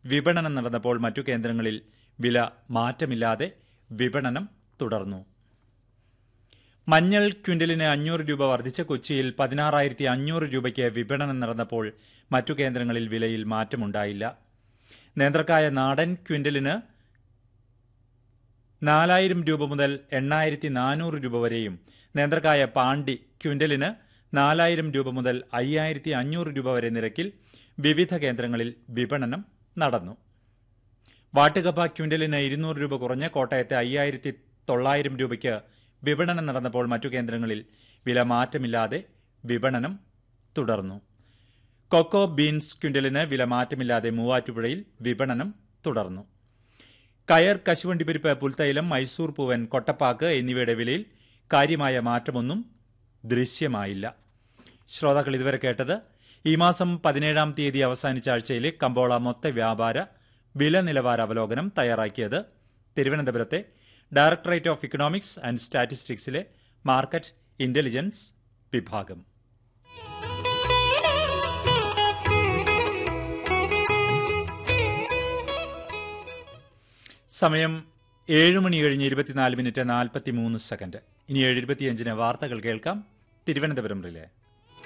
വിപണനം നടന്നപ്പോൾ മറ്റു കേന്ദ്രങ്ങളിൽ വില മാറ്റമില്ലാതെ വിപണനം തുടർന്നു മഞ്ഞൾ ക്വിന്റലിന് അഞ്ഞൂറ് രൂപ വർദ്ധിച്ച കൊച്ചിയിൽ പതിനാറായിരത്തി അഞ്ഞൂറ് രൂപയ്ക്ക് വിപണനം നടന്നപ്പോൾ മറ്റു കേന്ദ്രങ്ങളിൽ വിലയിൽ മാറ്റമുണ്ടായില്ല നേന്ത്രക്കായ നാടൻ ക്വിന്റലിന് നാലായിരം രൂപ മുതൽ എണ്ണായിരത്തി നാനൂറ് രൂപ വരെയും നേന്ത്രക്കായ പാണ്ടി ക്വിന്റലിന് നാലായിരം രൂപ മുതൽ അയ്യായിരത്തി അഞ്ഞൂറ് രൂപ വരെ നിരക്കിൽ വിവിധ കേന്ദ്രങ്ങളിൽ വിപണനം നടന്നു വാട്ടുകപ്പ ക്വിന്റലിന് ഇരുന്നൂറ് രൂപ കുറഞ്ഞ് കോട്ടയത്തെ അയ്യായിരത്തി തൊള്ളായിരം രൂപയ്ക്ക് വിപണനം നടന്നപ്പോൾ മറ്റു കേന്ദ്രങ്ങളിൽ വില മാറ്റമില്ലാതെ വിപണനം തുടർന്നു കൊക്കോ ബീൻസ് ക്വിന്റലിന് വില മാറ്റമില്ലാതെ മൂവാറ്റുപുഴയിൽ വിപണനം തുടർന്നു കയർ കശുവണ്ടിപ്പരിപ്പ് പുൽത്തൈലം മൈസൂർ പൂവൻ കൊട്ടപ്പാക്ക് എന്നിവയുടെ വിലയിൽ കാര്യമായ മാറ്റമൊന്നും ദൃശ്യമായില്ല ശ്രോതാക്കൾ ഇതുവരെ കേട്ടത് ഈ മാസം പതിനേഴാം തീയതി അവസാനിച്ച ആഴ്ചയിലെ കമ്പോള മൊത്ത വ്യാപാര വില നിലവാര അവലോകനം തയ്യാറാക്കിയത് തിരുവനന്തപുരത്തെ ഡയറക്ടറേറ്റ് ഓഫ് ഇക്കണോമിക്സ് ആൻഡ് സ്റ്റാറ്റിസ്റ്റിക്സിലെ മാർക്കറ്റ് ഇന്റലിജൻസ് വിഭാഗം സമയം ഏഴ് മണി കഴിഞ്ഞ് ഇരുപത്തിനാല് മിനിറ്റ് നാൽപ്പത്തി മൂന്ന് സെക്കൻഡ് ഇനി ഏഴ് ഇരുപത്തിയഞ്ചിന് വാർത്തകൾ കേൾക്കാം തിരുവനന്തപുരം റിലേ